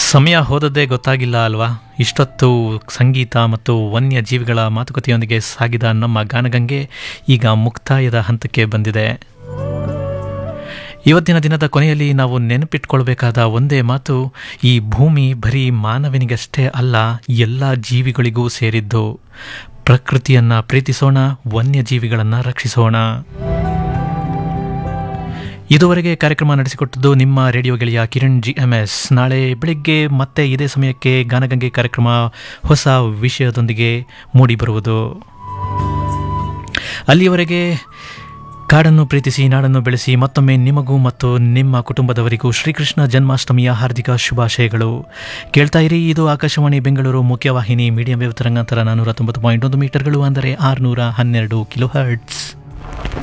ಸಮಯ ಹೋದದ್ದೇ ಗೊತ್ತಾಗಿಲ್ಲ ಅಲ್ವಾ ಇಷ್ಟೊತ್ತು ಸಂಗೀತ ಮತ್ತು ವನ್ಯಜೀವಿಗಳ ಮಾತುಕತೆಯೊಂದಿಗೆ ಸಾಗಿದ ನಮ್ಮ ಗಾನಗಂಗೆ ಈಗ ಮುಕ್ತಾಯದ ಹಂತಕ್ಕೆ ಬಂದಿದೆ ಇವತ್ತಿನ ದಿನದ ಕೊನೆಯಲ್ಲಿ ನಾವು ನೆನಪಿಟ್ಕೊಳ್ಬೇಕಾದ ಒಂದೇ ಮಾತು ಈ ಭೂಮಿ ಬರೀ ಮಾನವನಿಗಷ್ಟೇ ಅಲ್ಲ ಎಲ್ಲ ಜೀವಿಗಳಿಗೂ ಸೇರಿದ್ದು ಪ್ರಕೃತಿಯನ್ನ ಪ್ರೀತಿಸೋಣ ವನ್ಯಜೀವಿಗಳನ್ನು ರಕ್ಷಿಸೋಣ ಇದುವರೆಗೆ ಕಾರ್ಯಕ್ರಮ ನಡೆಸಿಕೊಟ್ಟದ್ದು ನಿಮ್ಮ ರೇಡಿಯೋ ಗೆಳೆಯ ಕಿರಣ್ ಜಿ ಎಂ ಎಸ್ ನಾಳೆ ಬೆಳಿಗ್ಗೆ ಮತ್ತೆ ಇದೇ ಸಮಯಕ್ಕೆ ಗಾನಗಂಗೆ ಕಾರ್ಯಕ್ರಮ ಹೊಸ ವಿಷಯದೊಂದಿಗೆ ಮೂಡಿಬರುವುದು ಅಲ್ಲಿಯವರೆಗೆ ಕಾಡನ್ನು ಪ್ರೀತಿಸಿ ನಾಡನ್ನು ಬೆಳೆಸಿ ಮತ್ತೊಮ್ಮೆ ನಿಮಗೂ ಮತ್ತು ನಿಮ್ಮ ಕುಟುಂಬದವರಿಗೂ ಶ್ರೀಕೃಷ್ಣ ಜನ್ಮಾಷ್ಟಮಿಯ ಹಾರ್ದಿಕ ಶುಭಾಶಯಗಳು ಕೇಳ್ತಾ ಇರಿ ಇದು ಆಕಾಶವಾಣಿ ಬೆಂಗಳೂರು ಮುಖ್ಯವಾಹಿನಿ ಮೀಡಿಯಂ ವೇವ್ ತರಂಗಾಂತರ ನಾನ್ನೂರ ತೊಂಬತ್ತು ಪಾಯಿಂಟ್ ಒಂದು ಮೀಟರ್ಗಳು ಅಂದರೆ ಆರುನೂರ ಹನ್ನೆರಡು ಕಿಲೋ ಹರ್ಟ್ಸ್